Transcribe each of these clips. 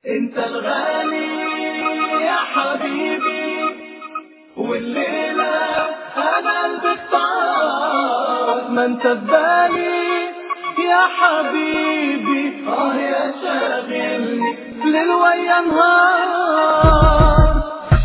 انت الغالي يا حبيبي والليلة انا البطار ما انت ببالي يا حبيبي اه يا شاغلني ليل ويا نهار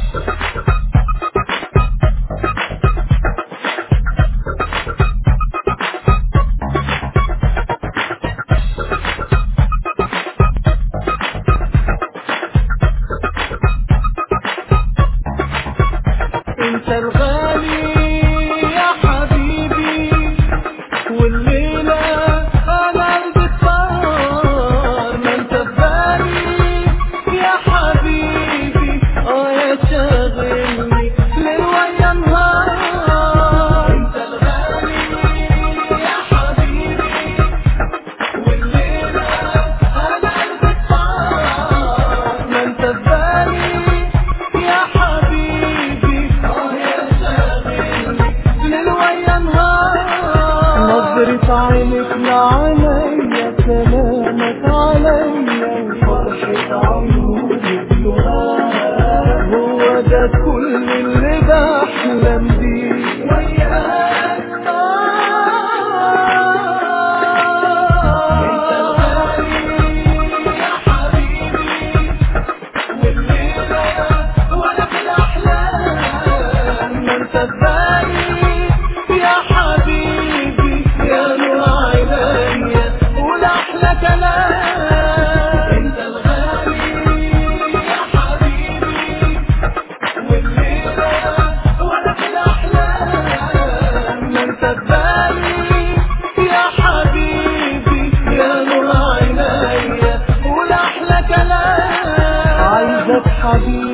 انت الغالي يا حبيبي والليلة انا البطار ما انت ببالي يا حبيبي اه يا شاغلني ليل ويا نهار انت الغالي يا حبيبي والليلة انا البطار ما انت ببالي يا حبيبي اه يا شاغلني ليل ويا نهار نظرة عينك لعليا كلامك عليا وفرحة عيونك لغاك هو ده كل اللي بحلم بيه وياك انت الغالي يا حبيبي والليلة وانا في الاحلام ما انت ببالي يا حبيبي يا نور عينيا والاحلى كلام انت الغالي يا حبيبي والليلة وانا في الاحلام ما انت ببالي يا حبيبي يا نور عينيا والاحلى كلام عايزك حبيبي